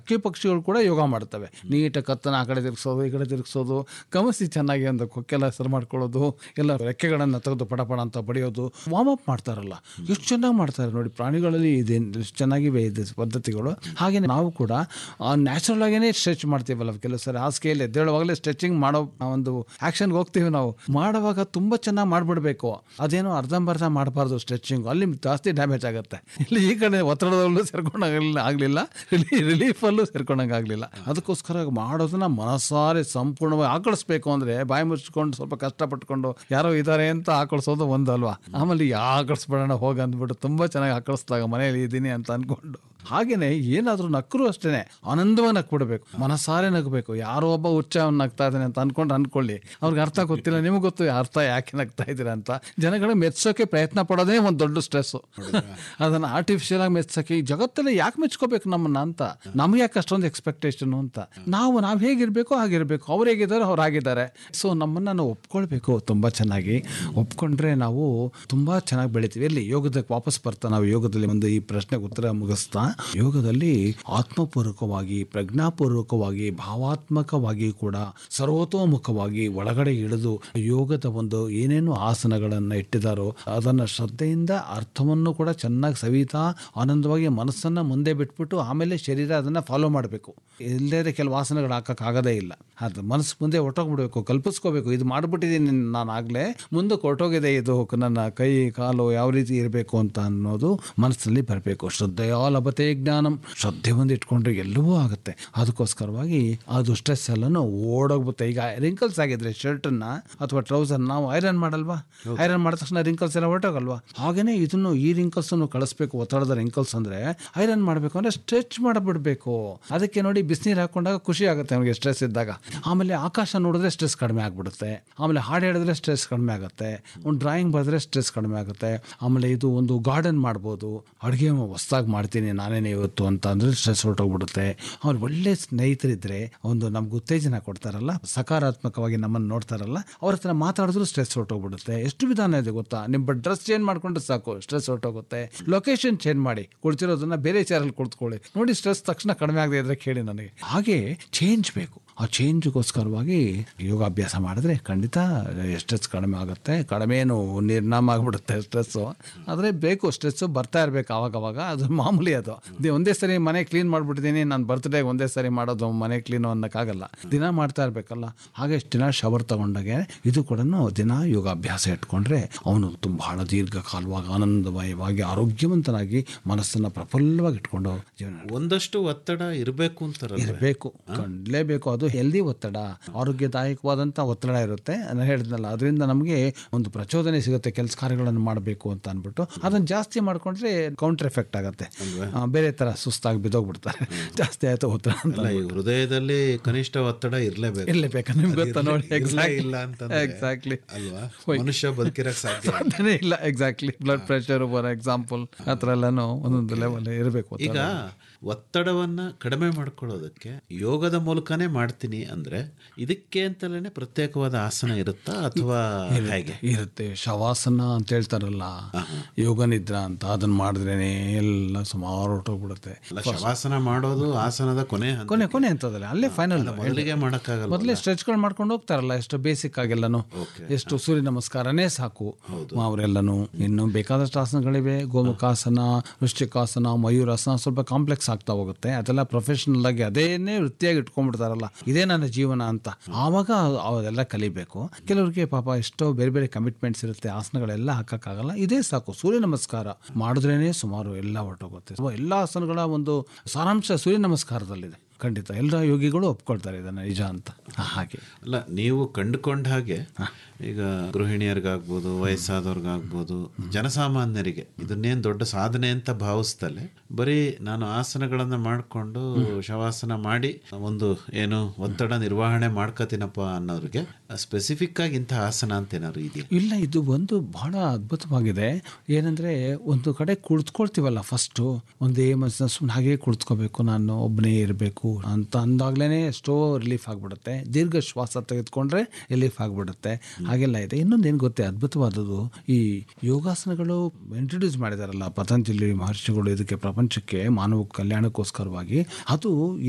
ಹಕ್ಕಿ ಪಕ್ಷಿಗಳು ಕೂಡ ಯೋಗ ಮಾಡ್ತವೆ ನೀಟಾಗಿ ಕತ್ತನ ಆ ಕಡೆ ತಿರುಗಿಸೋದು ಈ ಕಡೆ ತಿರುಗಿಸೋದು ಗಮನಿಸಿ ಚೆನ್ನಾಗಿ ಒಂದು ಕೊಕ್ಕೆಲ್ಲ ಹೆಸರು ಮಾಡ್ಕೊಳ್ಳೋದು ಎಲ್ಲ ರೆಕ್ಕೆಗಳನ್ನು ತೆಗೆದು ಪಡ ಪಡ ಅಂತ ಬಡಿಯೋದು ವಾರ್ಮ್ ಅಪ್ ಮಾಡ್ತಾರಲ್ಲ ಎಷ್ಟು ಚೆನ್ನಾಗಿ ಮಾಡ್ತಾರೆ ನೋಡಿ ಪ್ರಾಣಿಗಳಲ್ಲಿ ಇದೆ ಎಷ್ಟು ಚೆನ್ನಾಗಿವೆ ಇದೆ ಪದ್ಧತಿಗಳು ಹಾಗೆ ನಾವು ಕೂಡ ನ್ಯಾಚುರಲ್ ಆಗೇನೆ ಸ್ಟ್ರೆಚ್ ಮಾಡ್ತೀವಲ್ಲ ಕೆಲವು ಸರಿ ಹಾಸಿಗೆಯಲ್ಲಿ ಎದ್ದೇಳುವಾಗಲೇ ಸ್ಟ್ರೆಚಿಂಗ್ ಮಾಡೋ ಒಂದು ಆ್ಯಕ್ಷನ್ಗೆ ಹೋಗ್ತೀವಿ ನಾವು ಮಾಡುವಾಗ ತುಂಬ ಚೆನ್ನಾಗಿ ಮಾಡಿಬಿಡ್ಬೇಕು ಅದೇನೋ ಅರ್ಧಂಬರ್ಧ ಮಾಡಬಾರ್ದು ಸ್ಟ್ರೆಚಿಂಗ್ ಅಲ್ಲಿ ಜಾಸ್ತಿ ಡ್ಯಾಮೇಜ್ ಆಗುತ್ತೆ ಇಲ್ಲಿ ಈ ಕಡೆ ಒತ್ತಡದಲ್ಲೂ ಸೇರ್ಕೊಂಡಾಗಲಿಲ್ಲ ಆಗಲಿಲ್ಲ ರಿಲೀಫಲ್ಲೂ ಸೇರ್ಕೊಂಡಂಗೆ ಆಗಲಿಲ್ಲ ಅದಕ್ಕೋಸ್ಕರ ಮಾಡೋದನ್ನ ಮನಸಾರೆ ಸಂಪೂರ್ಣವಾಗಿ ಆಕಳಿಸ್ಬೇಕು ಅಂದರೆ ಬಾಯಿ ಮುಚ್ಕೊಂಡು ಸ್ವಲ್ಪ ಕಷ್ಟಪಟ್ಕೊಂಡು ಯಾರೋ ಇದ್ದಾರೆ ಅಂತ ಆಕಳಿಸೋದು ಒಂದು ಅಲ್ವಾ ಆಮೇಲೆ ಯಾ ಆಕಳಿಸ್ಬೇಡೋಣ ಹೋಗಿ ಅಂದ್ಬಿಟ್ಟು ತುಂಬ ಚೆನ್ನಾಗಿ ಆಕಳಿಸ್ದಾಗ ಮನೇಲಿ ಇದ್ದೀನಿ ಅಂತ ಅಂದ್ಕೊಂಡು ಹಾಗೇನೆ ಏನಾದರೂ ನಕ್ಕರು ಅಷ್ಟೇ ಆನಂದವಾಗಿ ನಕ್ಬಿಡ್ಬೇಕು ಮನಸಾರೆ ನಗಬೇಕು ಯಾರೋ ಒಬ್ಬ ಹುಚ್ಚ ಅವ್ನು ನಗ್ತಾ ಇದ್ದಾನೆ ಅಂತ ಅನ್ಕೊಂಡು ಅನ್ಕೊಳ್ಳಿ ಅವ್ರಿಗೆ ಅರ್ಥ ಗೊತ್ತಿಲ್ಲ ನಿಮಗೆ ಗೊತ್ತು ಅರ್ಥ ಯಾಕೆ ನಗ್ತಾ ಇದ್ದೀರಾ ಅಂತ ಜನಗಳ ಮೆಚ್ಚೋಕೆ ಪ್ರಯತ್ನ ಪಡೋದೇ ಒಂದು ದೊಡ್ಡ ಸ್ಟ್ರೆಸ್ಸು ಅದನ್ನು ಆರ್ಟಿಫಿಷಿಯಲ್ ಆಗಿ ಮೆಚ್ಚೋಕೆ ಈ ಜಗತ್ತಲ್ಲಿ ಯಾಕೆ ಮೆಚ್ಕೋಬೇಕು ನಮ್ಮನ್ನ ಅಂತ ನಮ್ಗೆ ಯಾಕೆ ಅಷ್ಟೊಂದು ಎಕ್ಸ್ಪೆಕ್ಟೇಷನ್ ಅಂತ ನಾವು ನಾವು ಹೇಗಿರಬೇಕು ಹಾಗಿರಬೇಕು ಅವ್ರು ಹೇಗಿದ್ದಾರೆ ಅವ್ರು ಆಗಿದ್ದಾರೆ ಸೊ ನಮ್ಮನ್ನು ನಾವು ಒಪ್ಕೊಳ್ಬೇಕು ತುಂಬ ಚೆನ್ನಾಗಿ ಒಪ್ಕೊಂಡ್ರೆ ನಾವು ತುಂಬ ಚೆನ್ನಾಗಿ ಬೆಳಿತೀವಿ ಎಲ್ಲಿ ಯೋಗದಕ್ಕೆ ವಾಪಸ್ ಬರ್ತಾ ನಾವು ಯೋಗದಲ್ಲಿ ಒಂದು ಈ ಪ್ರಶ್ನೆಗೆ ಉತ್ತರ ಮುಗಿಸ್ತಾ ಯೋಗದಲ್ಲಿ ಆತ್ಮಪೂರ್ವಕವಾಗಿ ಪ್ರಜ್ಞಾಪೂರ್ವಕವಾಗಿ ಭಾವಾತ್ಮಕವಾಗಿ ಕೂಡ ಸರ್ವತೋಮುಖವಾಗಿ ಒಳಗಡೆ ಇಳಿದು ಯೋಗದ ಒಂದು ಏನೇನು ಆಸನಗಳನ್ನು ಇಟ್ಟಿದ್ದಾರೋ ಅದನ್ನು ಶ್ರದ್ಧೆಯಿಂದ ಅರ್ಥವನ್ನು ಕೂಡ ಚೆನ್ನಾಗಿ ಸವಿತಾ ಆನಂದವಾಗಿ ಮನಸ್ಸನ್ನು ಮುಂದೆ ಬಿಟ್ಬಿಟ್ಟು ಆಮೇಲೆ ಶರೀರ ಅದನ್ನು ಫಾಲೋ ಮಾಡಬೇಕು ಇಲ್ಲದೇ ಕೆಲವು ಆಸನಗಳು ಹಾಕೋಕ್ಕಾಗೋದೇ ಇಲ್ಲ ಅದು ಮನಸ್ಸು ಮುಂದೆ ಹೊಟ್ಟೋಗ್ಬಿಡ್ಬೇಕು ಕಲ್ಪಿಸ್ಕೋಬೇಕು ಇದು ಮಾಡಿಬಿಟ್ಟಿದ್ದೀನಿ ನಾನು ಆಗಲೇ ಮುಂದಕ್ಕೆ ಹೊರಟೋಗಿದೆ ಇದು ನನ್ನ ಕೈ ಕಾಲು ಯಾವ ರೀತಿ ಇರಬೇಕು ಅಂತ ಅನ್ನೋದು ಮನಸ್ಸಲ್ಲಿ ಬರಬೇಕು ಶ್ರದ್ಧೆಯ ಲಭತೆ ಜ್ಞಾನಂ ಶ್ರದ್ಧೆ ಒಂದು ಇಟ್ಕೊಂಡ್ರೆ ಎಲ್ಲವೂ ಆಗುತ್ತೆ ಅದಕ್ಕೋಸ್ಕರವಾಗಿ ಅದು ಸ್ಟ್ರೆಸ್ ಎಲ್ಲನೂ ಓಡೋಗ್ಬಿಡುತ್ತೆ ಈಗ ರಿಂಕಲ್ಸ್ ಆಗಿದ್ರೆ ಶರ್ಟನ್ನ ಅಥವಾ ಟ್ರೌಸರ್ ನಾವು ಐರನ್ ಮಾಡಲ್ವಾ ಐರನ್ ಮಾಡಿದ ತಕ್ಷಣ ರಿಂಕಲ್ಸ್ ಎಲ್ಲ ಹೊರಟೋಗಲ್ವಾ ಹಾಗೇನೆ ಇದನ್ನು ಈ ರಿಂಕಲ್ಸ್ ಕಳಿಸ್ಬೇಕು ಒತ್ತಡದ ರಿಂಕಲ್ಸ್ ಅಂದ್ರೆ ಐರನ್ ಮಾಡಬೇಕು ಅಂದ್ರೆ ಸ್ಟ್ರೆಚ್ ಮಾಡಿಬಿಡ್ಬೇಕು ಅದಕ್ಕೆ ನೋಡಿ ಬಿಸಿನೀರು ಹಾಕೊಂಡಾಗ ಖುಷಿ ಆಗುತ್ತೆ ನಮಗೆ ಸ್ಟ್ರೆಸ್ ಇದ್ದಾಗ ಆಮೇಲೆ ಆಕಾಶ ನೋಡಿದ್ರೆ ಸ್ಟ್ರೆಸ್ ಕಡಿಮೆ ಆಗ್ಬಿಡುತ್ತೆ ಆಮೇಲೆ ಹಾಡು ಹೇಳಿದ್ರೆ ಸ್ಟ್ರೆಸ್ ಕಡಿಮೆ ಆಗುತ್ತೆ ಒಂದು ಡ್ರಾಯಿಂಗ್ ಬರೆದ್ರೆ ಸ್ಟ್ರೆಸ್ ಕಡಿಮೆ ಆಗುತ್ತೆ ಆಮೇಲೆ ಇದು ಒಂದು ಗಾರ್ಡನ್ ಮಾಡ್ಬೋದು ಅಡುಗೆ ಹೊಸ್ದಾಗಿ ಮಾಡ್ತೀನಿ ನಾನೇನೇ ಇವತ್ತು ಅಂತ ಅಂದ್ರೆ ಸ್ಟ್ರೆಸ್ ಹೊರಟೋಗ್ಬಿಡುತ್ತೆ ಆಮೇಲೆ ಒಳ್ಳೆ ಸ್ನೇಹಿತರಿದ್ರೆ ಒಂದು ನಮ್ಗೆ ಉತ್ತೇಜನ ಕೊಡ್ತಾರಲ್ಲ ಸಕಾರಾತ್ಮಕವಾಗಿ ನಮ್ಮನ್ನು ನೋಡ್ತಾರಲ್ಲ ಅವ್ರ ಹತ್ರ ಮಾತಾಡಿದ್ರು ಸ್ಟ್ರೆಸ್ ಹೊರಟೋಗ್ಬಿಡುತ್ತೆ ಎಷ್ಟು ವಿಧಾನ ಇದೆ ಗೊತ್ತಾ ನಿಮ್ಮ ಡ್ರೆಸ್ ಚೇಂಜ್ ಮಾಡ್ಕೊಂಡ್ರೆ ಸಾಕು ಸ್ಟ್ರೆಸ್ ಹೊರಟೋಗುತ್ತೆ ಲೊಕೇಶನ್ ಚೇಂಜ್ ಮಾಡಿ ಕುಳಿತಿರೋದನ್ನ ಬೇರೆ ಚೇರಲ್ಲಿ ಕುಳಿತುಕೊಳ್ಳಿ ನೋಡಿ ಸ್ಟ್ರೆಸ್ ತಕ್ಷಣ ಕಡಿಮೆ ಆಗದೆ ಇದ್ರೆ ಕೇಳಿ ನನಗೆ ಹಾಗೆ ಚೇಂಜ್ ಬೇಕು ಆ ಚೇಂಜ್ಗೋಸ್ಕರವಾಗಿ ಯೋಗಾಭ್ಯಾಸ ಮಾಡಿದ್ರೆ ಖಂಡಿತ ಸ್ಟ್ರೆಸ್ ಕಡಿಮೆ ಆಗುತ್ತೆ ಕಡಿಮೆನು ನಿರ್ನಾಮ ಆಗಿಬಿಡುತ್ತೆ ಸ್ಟ್ರೆಸ್ಸು ಆದರೆ ಬೇಕು ಸ್ಟ್ರೆಸ್ಸು ಬರ್ತಾ ಇರಬೇಕು ಆವಾಗವಾಗ ಅದು ಮಾಮೂಲಿ ಅದು ದಿ- ಒಂದೇ ಸರಿ ಮನೆ ಕ್ಲೀನ್ ಮಾಡಿಬಿಟ್ಟಿದ್ದೀನಿ ನಾನು ಬರ್ತ್ಡೇಗೆ ಒಂದೇ ಸರಿ ಮಾಡೋದು ಮನೆ ಕ್ಲೀನು ಅನ್ನೋಕ್ಕಾಗಲ್ಲ ದಿನ ಮಾಡ್ತಾ ಇರಬೇಕಲ್ಲ ಹಾಗೆ ಎಷ್ಟು ದಿನ ಶವರ್ ತಗೊಂಡಾಗೆ ಇದು ಕೂಡ ದಿನ ಯೋಗಾಭ್ಯಾಸ ಇಟ್ಕೊಂಡ್ರೆ ಅವನು ತುಂಬ ಬಹಳ ದೀರ್ಘಕಾಲವಾಗಿ ಆನಂದಮಯವಾಗಿ ಆರೋಗ್ಯವಂತನಾಗಿ ಮನಸ್ಸನ್ನು ಪ್ರಫುಲ್ಲವಾಗಿ ಇಟ್ಕೊಂಡು ಜೀವನ ಒಂದಷ್ಟು ಒತ್ತಡ ಇರಬೇಕು ಅಂತಾರಲ್ಲ ಇರಬೇಕು ಕಂಡ್ಲೇಬೇಕು ಅದು ಹೆಲ್ದಿ ಒತ್ತಡ ಆರೋಗ್ಯದಾಯಕವಾದಂಥ ಒತ್ತಡ ಇರುತ್ತೆ ನಾನು ಹೇಳಿದ್ನಲ್ಲ ಅದರಿಂದ ನಮಗೆ ಒಂದು ಪ್ರಚೋದನೆ ಸಿಗುತ್ತೆ ಕೆಲಸ ಕಾರ್ಯಗಳನ್ನು ಮಾಡಬೇಕು ಅಂತ ಅಂದ್ಬಿಟ್ಟು ಅದನ್ನು ಜಾಸ್ತಿ ಮಾಡ್ಕೊಂಡ್ರೆ ಕೌಂಟರ್ ಎಫೆಕ್ಟ್ ಆಗುತ್ತೆ ಆ, ಬೇರೆ ಥರ ಸುಸ್ತಾಗಿ ಬಿದ್ದೋಗ್ಬಿಡ್ತಾರೆ ಜಾಸ್ತಿ ಆಯ್ತು ಒತ್ತಡ ಅಂತ ಅಲ್ಲ ಈ ಹೃದಯದಲ್ಲಿ ಕನಿಷ್ಠ ಒತ್ತಡ ಇರ್ಲೇಬೇಕು ಇರ್ಲೇಬೇಕಾ ನಿಮ್ಗೆ ಗೊತ್ತಾ ನೋಡಿ ಇರ್ಲೇ ಎಕ್ಸಾಕ್ಟ್ಲಿ ಇಲ್ಲ ಅಂತಂದ್ರೆ ಎಕ್ಸಾಕ್ಟ್ಲಿ ಅಲ್ವಾ ಮನುಷ್ಯ ಬದುಕಿರಕ್ ಸಾಧ್ಯ ಸಾಧ್ಯನೇ ಇಲ್ಲ exactly blood pressure for example ಆ ಥರ ಎಲ್ಲನೂ ಒಂದೊಂದು ಲೆವೆಲ್ ಇರಬೇಕು ಈಗ ಒತ್ತಡವನ್ನ ಕಡಿಮೆ ಮಾಡ್ಕೊಳ್ಳೋದಕ್ಕೆ ಯೋಗದ ಮೂಲಕನೇ ಮಾಡ್ತೀನಿ ಅಂದ್ರೆ ಇದಕ್ಕೆ ಅಂತಲೇ ಪ್ರತ್ಯೇಕವಾದ ಆಸನ ಇರುತ್ತಾ ಅಥವಾ ಹೇಗೆ ಇರುತ್ತೆ ಶವಾಸನ ಅಂತ ಹೇಳ್ತಾರಲ್ಲ ಯೋಗ ನಿದ್ರಾ ಅಂತ ಅದನ್ನ ಮಾಡಿದ್ರೇನೆ ಎಲ್ಲ ಸುಮಾರು ಹೊರಟೋಗ್ಬಿಡುತ್ತೆ ಅಲ್ಲ ಶವಾಸನ ಮಾಡೋದು ಆಸನದ ಕೊನೆ ಹಂತ. ಕೊನೆ ಕೊನೆ ಅಂತದಲ್ಲ ಅಲ್ಲೇ ಫೈನಲ್ ಮೊದಲಿಗೆ ಮಾಡಕ್ಕಾಗಲ್ಲ ಮೊದಲೇ ಸ್ಟ್ರೆಚ್ಗಳು ಮಾಡ್ಕೊಂಡು ಹೋಗ್ತಾರಲ್ಲ ಎಷ್ಟು ಬೇಸಿಕ್ ಆಗಿಲ್ಲನು ಎಷ್ಟು ಸೂರ್ಯ ನಮಸ್ಕಾರನೇ ಸಾಕು ಅವರೆಲ್ಲನು ಇನ್ನು ಬೇಕಾದಷ್ಟು ಆಸನಗಳಿವೆ ಗೋಮುಖಾಸನ ವೃಶ್ಚಿಕಾಸನ ಮಯೂರಾಸನ ಸ್ವಲ್ಪ ಕಾಂಪ್ಲೆಕ್ಸ್ ಆಗ್ತಾ ಹೋಗುತ್ತೆ ಅದೆಲ್ಲ ಪ್ರೊಫೆಷನಲ್ ಆಗಿ ಅದೇನೇ ವೃತ್ತಿಯಾಗಿ ಇಟ್ಕೊಂಡ್ಬಿಡ್ತಾರಲ್ಲ ಇದೇ ನನ್ನ ಜೀವನ ಅಂತ ಆವಾಗ ಅವೆಲ್ಲ ಕಲಿಬೇಕು ಕೆಲವ್ರಿಗೆ ಪಾಪ ಎಷ್ಟೋ ಬೇರೆ ಬೇರೆ ಕಮಿಟ್ಮೆಂಟ್ಸ್ ಇರುತ್ತೆ ಆಸನಗಳೆಲ್ಲ ಹಾಕಕ್ಕಾಗಲ್ಲ ಇದೇ ಸಾಕು ಸೂರ್ಯ ನಮಸ್ಕಾರ ಮಾಡಿದ್ರೇನೆ ಸುಮಾರು ಎಲ್ಲ ಹೊರಟೋಗುತ್ತೆ ಎಲ್ಲ ಆಸನಗಳ ಒಂದು ಸಾರಾಂಶ ಸೂರ್ಯ ನಮಸ್ಕಾರದಲ್ಲಿದೆ ಖಂಡಿತ ಎಲ್ಲ ಯೋಗಿಗಳು ಒಪ್ಕೊಳ್ತಾರೆ ಇದನ್ನ ನಿಜ ಅಂತ ಹಾಗೆ ಅಲ್ಲ ನೀವು ಕಂಡುಕೊಂಡ ಹಾಗೆ ಈಗ ಗೃಹಿಣಿಯರಿಗಾಗ್ಬೋದು ವಯಸ್ಸಾದವ್ರಿಗಾಗ್ಬೋದು ಜನಸಾಮಾನ್ಯರಿಗೆ ಇದನ್ನೇನು ದೊಡ್ಡ ಸಾಧನೆ ಅಂತ ಭಾವಿಸ್ತಲೆ ಬರೀ ನಾನು ಆಸನಗಳನ್ನ ಮಾಡಿಕೊಂಡು ಶವಾಸನ ಮಾಡಿ ಒಂದು ಏನು ಒತ್ತಡ ನಿರ್ವಹಣೆ ಮಾಡ್ಕೋತೀನಪ್ಪ ಅನ್ನೋರಿಗೆ ಸ್ಪೆಸಿಫಿಕ್ ಆಗಿ ಇಂಥ ಆಸನ ಅಂತ ಏನಾದ್ರು ಇದೆಯಾ ಇಲ್ಲ ಇದು ಒಂದು ಬಹಳ ಅದ್ಭುತವಾಗಿದೆ ಏನಂದ್ರೆ ಒಂದು ಕಡೆ ಕುಳಿತುಕೊಳ್ತೀವಲ್ಲ ಫಸ್ಟು ಒಂದೇ ಮನಸ್ಸನ್ನ ಸುಮ್ಮನೆ ಹಾಗೆ ಕುಳಿತುಕೋಬೇಕು ನಾನು ಒಬ್ಬನೇ ಇರಬೇಕು ಅಂತ ಅಂದಾಗ್ಲೇ ಎಷ್ಟೋ ರಿಲೀಫ್ ಆಗಿಬಿಡುತ್ತೆ ದೀರ್ಘ ಶ್ವಾಸ ತೆಗೆದುಕೊಂಡ್ರೆ ರಿಲೀಫ್ ಆಗಿಬಿಡುತ್ತೆ ಹಾಗೆಲ್ಲ ಇದೆ ಇನ್ನೊಂದು ಏನು ಗೊತ್ತೇ ಅದ್ಭುತವಾದದ್ದು ಈ ಯೋಗಾಸನಗಳು ಇಂಟ್ರೊಡ್ಯೂಸ್ ಮಾಡಿದಾರಲ್ಲ ಪತಂಜಲಿ ಮಹರ್ಷಿಗಳು ಇದಕ್ಕೆ ಪ್ರಪಂಚಕ್ಕೆ ಮಾನವ ಕಲ್ಯಾಣಕ್ಕೋಸ್ಕರವಾಗಿ ಅದು